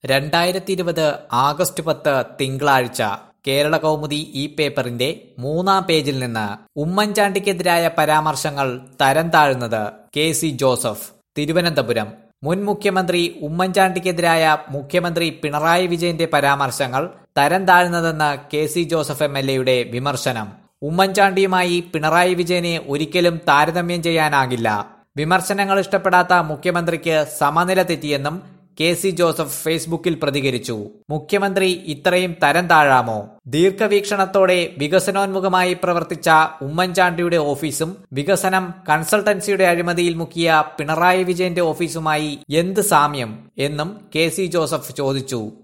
രണ്ടായിരത്തി ഇരുപത് ആഗസ്റ്റ് പത്ത് തിങ്കളാഴ്ച കേരള കൗമുദി ഈ പേപ്പറിന്റെ മൂന്നാം പേജിൽ നിന്ന് ഉമ്മൻചാണ്ടിക്കെതിരായ പരാമർശങ്ങൾ തരം താഴുന്നത് കെ സി ജോസഫ് തിരുവനന്തപുരം മുൻ മുഖ്യമന്ത്രി ഉമ്മൻചാണ്ടിക്കെതിരായ മുഖ്യമന്ത്രി പിണറായി വിജയന്റെ പരാമർശങ്ങൾ തരം താഴ്ന്നതെന്ന് K C Joseph M L എയുടെ വിമർശനം ഉമ്മൻചാണ്ടിയുമായി പിണറായി വിജയനെ ഒരിക്കലും താരതമ്യം ചെയ്യാനാകില്ല വിമർശനങ്ങൾ ഇഷ്ടപ്പെടാത്ത മുഖ്യമന്ത്രിക്ക് സമനില തെറ്റിയെന്നും കെ സി ജോസഫ് ഫേസ്ബുക്കിൽ പ്രതികരിച്ചു മുഖ്യമന്ത്രി ഇത്രയും തരം താഴാമോ ദീർഘവീക്ഷണത്തോടെ വികസനോന്മുഖമായി പ്രവർത്തിച്ച ഉമ്മൻചാണ്ടിയുടെ ഓഫീസും വികസനം കൺസൾട്ടൻസിയുടെ അഴിമതിയിൽ മുക്കിയ പിണറായി വിജയന്റെ ഓഫീസുമായി എന്ത് സാമ്യം എന്നും കെ സി ജോസഫ് ചോദിച്ചു